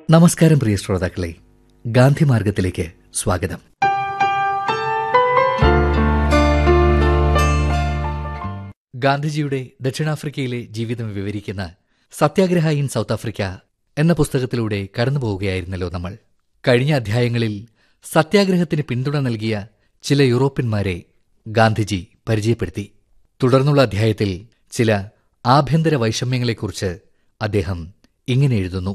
നമസ്കാരം പ്രിയ ശ്രോതാക്കളെ ഗാന്ധി മാർഗത്തിലേക്ക് സ്വാഗതം ഗാന്ധിജിയുടെ ദക്ഷിണാഫ്രിക്കയിലെ ജീവിതം വിവരിക്കുന്ന സത്യാഗ്രഹ ഇൻ സൗത്ത് ആഫ്രിക്ക എന്ന പുസ്തകത്തിലൂടെ കടന്നുപോവുകയായിരുന്നല്ലോ നമ്മൾ കഴിഞ്ഞ അധ്യായങ്ങളിൽ സത്യാഗ്രഹത്തിന് പിന്തുണ നൽകിയ ചില യൂറോപ്യന്മാരെ ഗാന്ധിജി പരിചയപ്പെടുത്തി തുടർന്നുള്ള അധ്യായത്തിൽ ചില ആഭ്യന്തര വൈഷമ്യങ്ങളെക്കുറിച്ച് അദ്ദേഹം ഇങ്ങനെ എഴുതുന്നു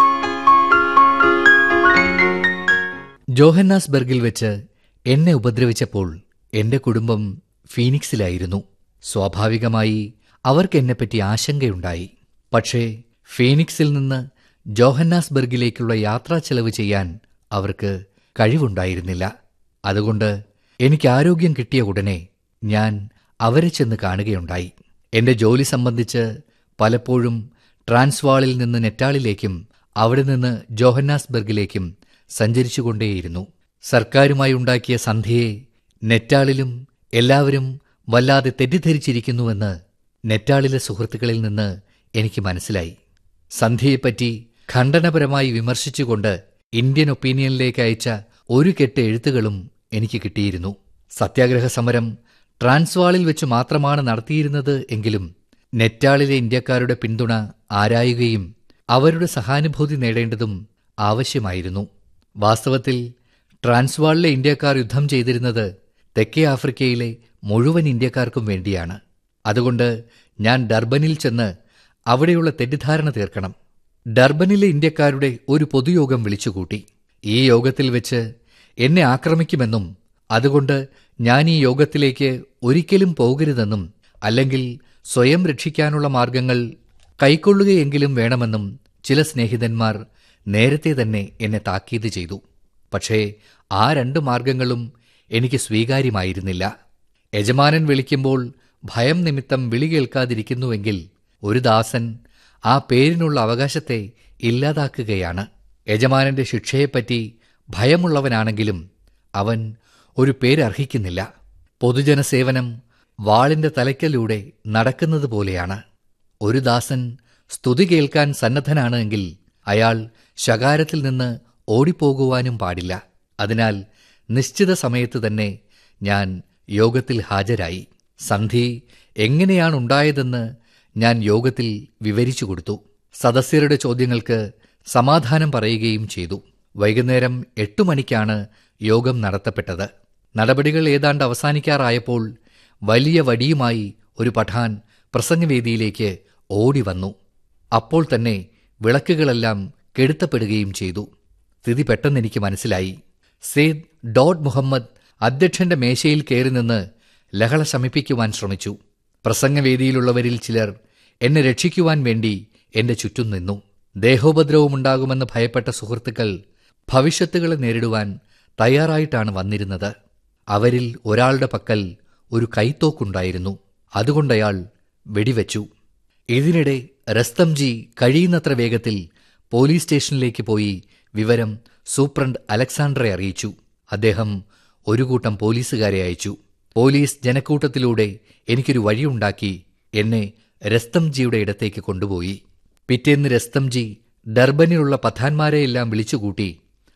ജോഹന്നാസ്ബർഗിൽ വെച്ച് എന്നെ ഉപദ്രവിച്ചപ്പോൾ എന്റെ കുടുംബം ഫീനിക്സിലായിരുന്നു സ്വാഭാവികമായി അവർക്ക് എന്നെപ്പറ്റി ആശങ്കയുണ്ടായി പക്ഷേ ഫീനിക്സിൽ നിന്ന് ജോഹന്നാസ്ബർഗിലേക്കുള്ള യാത്രാ ചെലവ് ചെയ്യാൻ അവർക്ക് കഴിവുണ്ടായിരുന്നില്ല അതുകൊണ്ട് എനിക്ക് ആരോഗ്യം കിട്ടിയ ഉടനെ ഞാൻ അവരെ ചെന്ന് കാണുകയുണ്ടായി എന്റെ ജോലി സംബന്ധിച്ച് പലപ്പോഴും ട്രാൻസ്വാളിൽ നിന്ന് നെറ്റാളിലേക്കും അവിടെ നിന്ന് ജോഹന്നാസ്ബർഗിലേക്കും സഞ്ചരിച്ചുകൊണ്ടേയിരുന്നു സർക്കാരുമായി ഉണ്ടാക്കിയ സന്ധ്യയെ നെറ്റാളിലും എല്ലാവരും വല്ലാതെ തെറ്റിദ്ധരിച്ചിരിക്കുന്നുവെന്ന് നെറ്റാളിലെ സുഹൃത്തുക്കളിൽ നിന്ന് എനിക്ക് മനസ്സിലായി സന്ധ്യയെപ്പറ്റി ഖണ്ഡനപരമായി വിമർശിച്ചുകൊണ്ട് ഇന്ത്യൻ ഒപ്പീനിയനിലേക്ക് അയച്ച ഒരു കെട്ട് എഴുത്തുകളും എനിക്ക് കിട്ടിയിരുന്നു സത്യാഗ്രഹ സമരം ട്രാൻസ്വാളിൽ വെച്ച് മാത്രമാണ് നടത്തിയിരുന്നത് എങ്കിലും നെറ്റാളിലെ ഇന്ത്യക്കാരുടെ പിന്തുണ ആരായുകയും അവരുടെ സഹാനുഭൂതി നേടേണ്ടതും ആവശ്യമായിരുന്നു വാസ്തവത്തിൽ ട്രാൻസ്വാളിലെ ഇന്ത്യക്കാർ യുദ്ധം ചെയ്തിരുന്നത് തെക്കേ ആഫ്രിക്കയിലെ മുഴുവൻ ഇന്ത്യക്കാർക്കും വേണ്ടിയാണ് അതുകൊണ്ട് ഞാൻ ഡർബനിൽ ചെന്ന് അവിടെയുള്ള തെറ്റിദ്ധാരണ തീർക്കണം ഡർബനിലെ ഇന്ത്യക്കാരുടെ ഒരു പൊതുയോഗം വിളിച്ചുകൂട്ടി ഈ യോഗത്തിൽ വെച്ച് എന്നെ ആക്രമിക്കുമെന്നും അതുകൊണ്ട് ഞാൻ ഈ യോഗത്തിലേക്ക് ഒരിക്കലും പോകരുതെന്നും അല്ലെങ്കിൽ സ്വയം രക്ഷിക്കാനുള്ള മാർഗങ്ങൾ കൈക്കൊള്ളുകയെങ്കിലും വേണമെന്നും ചില സ്നേഹിതന്മാർ നേരത്തെ തന്നെ എന്നെ താക്കീത് ചെയ്തു പക്ഷേ ആ രണ്ട് മാർഗങ്ങളും എനിക്ക് സ്വീകാര്യമായിരുന്നില്ല യജമാനൻ വിളിക്കുമ്പോൾ ഭയം നിമിത്തം വിളി കേൾക്കാതിരിക്കുന്നുവെങ്കിൽ ഒരു ദാസൻ ആ പേരിനുള്ള അവകാശത്തെ ഇല്ലാതാക്കുകയാണ് യജമാനന്റെ ശിക്ഷയെപ്പറ്റി ഭയമുള്ളവനാണെങ്കിലും അവൻ ഒരു പേരർഹിക്കുന്നില്ല പൊതുജനസേവനം വാളിന്റെ തലയ്ക്കലൂടെ നടക്കുന്നത് പോലെയാണ് ഒരു ദാസൻ സ്തുതി കേൾക്കാൻ സന്നദ്ധനാണ് എങ്കിൽ അയാൾ ശകാരത്തിൽ നിന്ന് ഓടിപ്പോകുവാനും പാടില്ല അതിനാൽ നിശ്ചിത സമയത്ത് തന്നെ ഞാൻ യോഗത്തിൽ ഹാജരായി സന്ധി എങ്ങനെയാണുണ്ടായതെന്ന് ഞാൻ യോഗത്തിൽ വിവരിച്ചു കൊടുത്തു സദസ്യരുടെ ചോദ്യങ്ങൾക്ക് സമാധാനം പറയുകയും ചെയ്തു വൈകുന്നേരം എട്ടു മണിക്കാണ് യോഗം നടത്തപ്പെട്ടത് നടപടികൾ ഏതാണ്ട് അവസാനിക്കാറായപ്പോൾ വലിയ വടിയുമായി ഒരു പഠാൻ പ്രസംഗവേദിയിലേക്ക് ഓടി വന്നു അപ്പോൾ തന്നെ വിളക്കുകളെല്ലാം കെടുത്തപ്പെടുകയും ചെയ്തു സ്ഥിതി പെട്ടെന്ന് എനിക്ക് മനസ്സിലായി സെയ്ദ് ഡോഡ് മുഹമ്മദ് അധ്യക്ഷന്റെ മേശയിൽ കയറി നിന്ന് ലഹള ശമിപ്പിക്കുവാൻ ശ്രമിച്ചു പ്രസംഗവേദിയിലുള്ളവരിൽ ചിലർ എന്നെ രക്ഷിക്കുവാൻ വേണ്ടി എന്റെ ചുറ്റും നിന്നു ദേഹോപദ്രവമുണ്ടാകുമെന്ന് ഭയപ്പെട്ട സുഹൃത്തുക്കൾ ഭവിഷ്യത്തുകളെ നേരിടുവാൻ തയ്യാറായിട്ടാണ് വന്നിരുന്നത് അവരിൽ ഒരാളുടെ പക്കൽ ഒരു കൈത്തോക്കുണ്ടായിരുന്നു അതുകൊണ്ടയാൾ വെടിവെച്ചു ഇതിനിടെ രസ്തംജി കഴിയുന്നത്ര വേഗത്തിൽ പോലീസ് സ്റ്റേഷനിലേക്ക് പോയി വിവരം സൂപ്രണ്ട് അലക്സാണ്ടറെ അറിയിച്ചു അദ്ദേഹം ഒരു കൂട്ടം പോലീസുകാരെ അയച്ചു പോലീസ് ജനക്കൂട്ടത്തിലൂടെ എനിക്കൊരു വഴിയുണ്ടാക്കി എന്നെ രസ്തംജിയുടെ ഇടത്തേക്ക് കൊണ്ടുപോയി പിറ്റേന്ന് രസ്തംജി ഡർബനിലുള്ള പഥാന്മാരെയെല്ലാം വിളിച്ചുകൂട്ടി